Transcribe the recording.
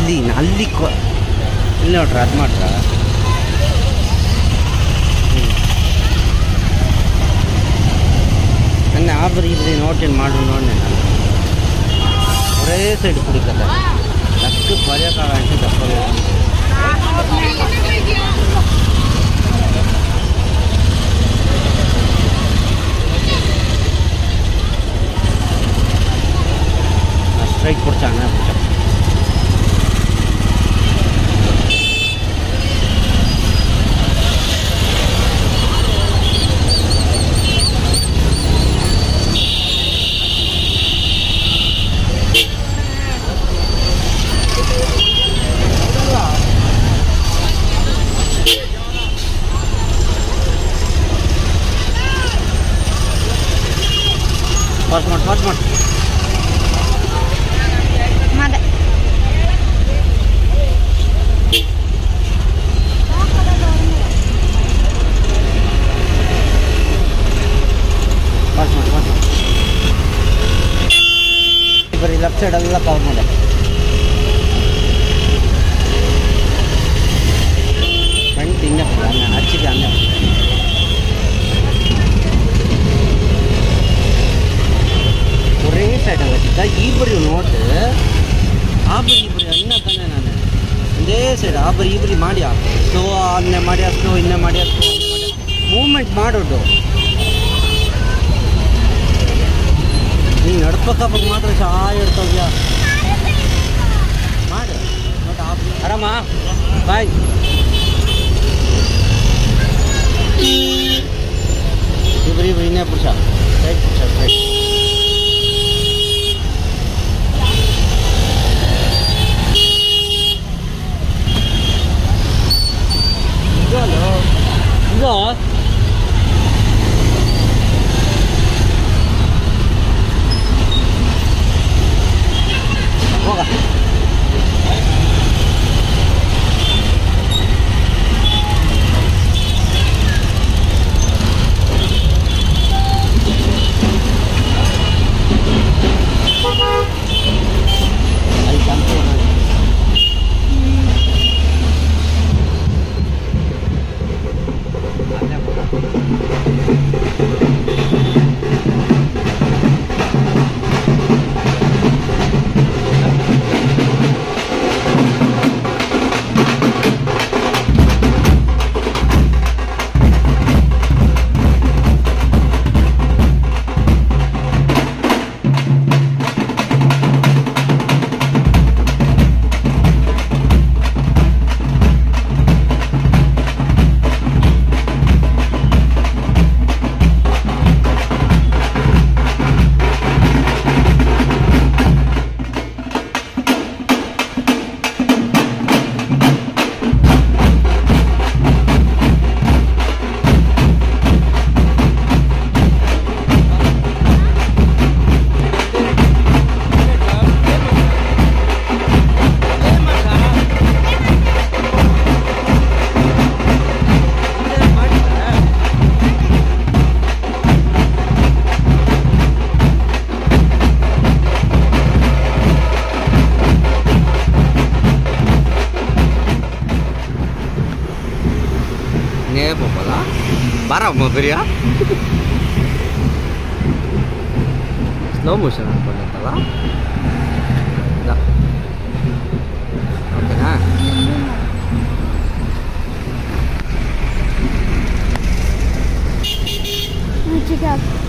ಅಲ್ಲಿ ಅಲ್ಲಿ ಕೊ ಇಲ್ಲಿ ನೋಡ್ರಿ ಅದು ಮಾಡ್ರ ನನ್ನ ಆಬ್ರಿ ಇಬ್ರಿ ನೋಡ್ತೀನಿ ಮಾಡು ನೋಡಿ ನಾನು ಒರೇ ಸೈಡ್ ಕುಡಿಕತ್ತ ಲಕ್ಕ ಬರೆಯೋಕ್ಕಾಗಂಟು ತಪ್ಪಲ್ಲ ಸ್ಟ್ರೈಟ್ ಕೊಡ್ತಾಣ ಪಾಸ್ ಮಾಡಿ ಪಾಸ್ ಮಾಡಿ ಮಾಡ ಪಾಸ್ ಮಾಡಿ ಪಾಸ್ ಮಾಡಿ ಬರೀ ಲೆಫ್ಟ್ ಸೈಡ್ ಎಲ್ಲ ಕವರ್ ಮಾಡಿ ಫ್ರಂಟ್ ಹಿಂಗೆ ಹಂಗೆ ಹಚ್ಚಿದೆ ಹಂಗೆ ஒரே சைடை வச்சுட்டா ஈபரி நோட்டு ಆಬರಿ ಇಬ್ರಿ ಅನ್ನ ತಾನೆ ನಾನು ಒಂದೇ ಸೈಡ್ ಆಬರಿ ಇಬ್ರಿ ಮಾಡ್ಯಾ ಸ್ಲೋ ಅನ್ನೆ ಮಾಡ್ಯಾ ಸ್ಲೋ ಇನ್ನೇ ಮಾಡ್ಯಾ ಸ್ಲೋ ಮೂವ್ಮೆಂಟ್ ಮಾಡೋದು ನೀನು ನಡ್ಬೇಕಪ್ಪ ಮಾತ್ರ ಚಾಯ್ ಇರ್ತವ್ಯಾ ಮಾಡು ಬಟ್ ಆರಾಮ ಬಾಯ್ ಇಬ್ರಿ ಇಬ್ರಿ ಇನ್ನೇ ಪುರುಷ ರೈಟ್ ಪುರುಷ ರೈಟ್ 이거요. 이거. 뭐가? 아이 깜짝이야. ನೇ ಬೊಬ್ಬಲ ಬಾರಮ್ಮ ಬಿರಿಯಾ ಸ್ಲೋ ಮೋಷನ್ ಅನ್ಕೊಂಡಂತಲ್ಲ ಓಕೆನಾ ಮುಚ್ಚಿಗೆ ಹಾಕು